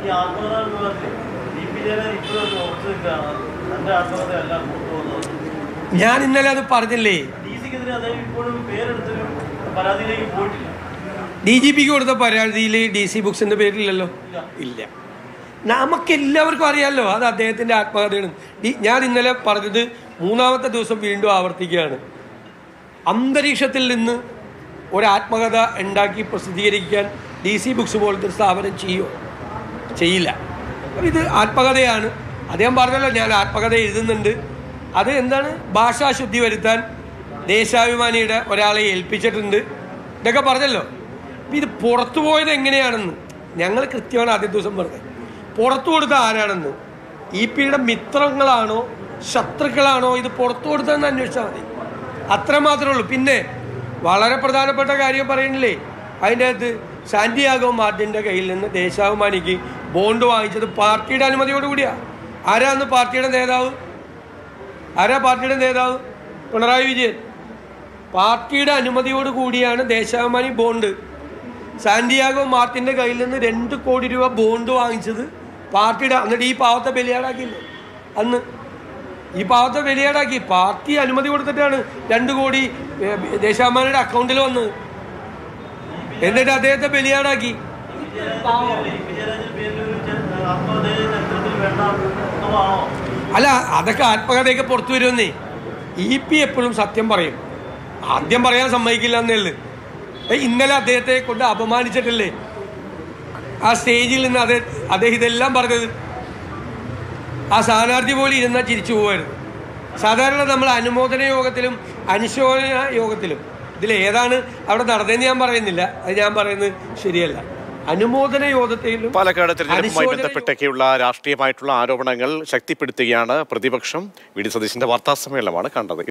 ഈ ആത്മകഥാ വിഭാഗത്തിൽ D P ജയനെ ഇപ്പോഴും ഉറച്ചു നിൽക്കുകയാണ് തന്റെ ആത്മകഥയല്ല കൊണ്ടുപോകുന്നത് ഞാൻ ഇന്നലെ അത് പറഞ്ഞില്ലേ ഡി സിക്കെതിരെ അദ്ദേഹം ഇപ്പോഴും പേരെടുത്തൊരു പരാതിയിലേക്ക് പോയിട്ടില്ല ഡി ജി പിക്ക് കൊടുത്ത പരാതിയിൽ ഡി സി ബുക്സിന്റെ പേരില്ലല്ലോ ഇല്ല നമുക്ക് എല്ലാവർക്കും അറിയാമല്ലോ അത് അദ്ദേഹത്തിന്റെ ആത്മകഥയാണ് ഡി- ഞാൻ ഇന്നലെ പറഞ്ഞത് മൂന്നാമത്തെ ദിവസം വീണ്ടും ആവർത്തിക്കുകയാണ് അന്തരീക്ഷത്തിൽ നിന്ന് ഒരു ആത്മകഥ ഉണ്ടാക്കി പ്രസിദ്ധീകരിക്കാൻ ഡി സി ബുക്സ് പോലത്തെ ഒരു സ്ഥാപനം ചെയ്യുമോ ചെയ്യില്ല അപ്പോൾ ഇത് ആത്മകഥയാണ് അദ്ദേഹം പറഞ്ഞല്ലോ ഞാൻ ആത്മകഥ എഴുതുന്നുണ്ട് അത് എന്താണ് ഭാഷാശുദ്ധി വരുത്താൻ ദേശാഭിമാനിയുടെ ഒരാളെ ഏൽപ്പിച്ചിട്ടുണ്ട് ഇതൊക്കെ പറഞ്ഞല്ലോ അപ്പോൾ ഇത് പുറത്തു പോയത് എങ്ങനെയാണെന്ന് ഞങ്ങൾ കൃത്യമാണ് ആദ്യ ദിവസം പറഞ്ഞത് പുറത്തു കൊടുത്ത ആരാണെന്ന് ഇ പിയുടെ മിത്രങ്ങളാണോ ശത്രുക്കളാണോ ഇത് പുറത്തു കൊടുത്തതെന്ന് അന്വേഷിച്ചാൽ മതി അത്ര മാത്രമേ ഉള്ളൂ പിന്നെ വളരെ പ്രധാനപ്പെട്ട കാര്യം പറയണില്ലേ അതിൻ്റെ അകത്ത് സാന്റിയാഗോ മാർട്ടിൻ്റെ കയ്യിൽ നിന്ന് ദേശാഭിമാനിക്ക് ബോണ്ട് വാങ്ങിച്ചത് പാർട്ടിയുടെ അനുമതിയോട് കൂടിയാ ആരാന്ന് പാർട്ടിയുടെ നേതാവ് ആരാ പാർട്ടിയുടെ നേതാവ് പിണറായി വിജയൻ പാർട്ടിയുടെ അനുമതിയോട് കൂടിയാണ് ദേശാഭിമാനി ബോണ്ട് സാന്റിയാഗോ മാർട്ടിൻ്റെ കയ്യിൽ നിന്ന് രണ്ട് കോടി രൂപ ബോണ്ട് വാങ്ങിച്ചത് പാർട്ടിയുടെ എന്നിട്ട് ഈ പാവത്തെ ബലിയാടാക്കിയില്ലേ അന്ന് ഈ പാവത്തെ ബലിയാടാക്കി പാർട്ടി അനുമതി കൊടുത്തിട്ടാണ് രണ്ട് കോടി ഏ, ദേശാഭിമാനിയുടെ അക്കൗണ്ടിൽ വന്നത് എന്നിട്ട് അദ്ദേഹത്തെ ബലിയാടാക്കി വിജയരാജന്റെ പേരിൽ ഒരു ചെ- ആത്മകഥയെ ചരിത്രത്തിൽ വേണ്ട എന്നുള്ളതാണോ അല്ല അതൊക്കെ ആത്മകഥയൊക്കെ പുറത്തു വരുമെന്നേ ഇ പി എപ്പോഴും സത്യം പറയും ആദ്യം പറയാൻ സമ്മതിക്കില്ല എന്നേ ഉള്ളു ഏ, ഇന്നലെ അദ്ദേഹത്തെ കൊണ്ട് അപമാനിച്ചിട്ടില്ലേ ആ സ്റ്റേജിൽ നിന്ന് അദ്ദേഹം അദ്ദേഹം ഇതെല്ലാം പറഞ്ഞത് ആ സ്ഥാനാർത്ഥി പോലെ ഇരുന്നാൽ ചിരിച്ചു പോകുമായിരുന്നു സാധാരണ നമ്മൾ അനുമോദന യോഗത്തിലും അനുശോചന യോഗത്തിലും ഇതിൽ ഏതാണ് അവിടെ നടന്നതെന്ന് ഞാൻ പറയുന്നില്ല അത് ഞാൻ പറയുന്നത് ശരിയല്ല അനുമോദന യോഗത്തിലും പാലക്കാട് തെരഞ്ഞെടുപ്പുമായി അനുശോചന ബന്ധപ്പെട്ടൊക്കെയുള്ള രാഷ്ട്രീയമായിട്ടുള്ള ആരോപണങ്ങൾ ശക്തിപ്പെടുത്തുകയാണ് പ്രതിപക്ഷം വി ഡി സതീശിന്റെ വാർത്താ സമ്മേളനമാണ് കണ്ടത്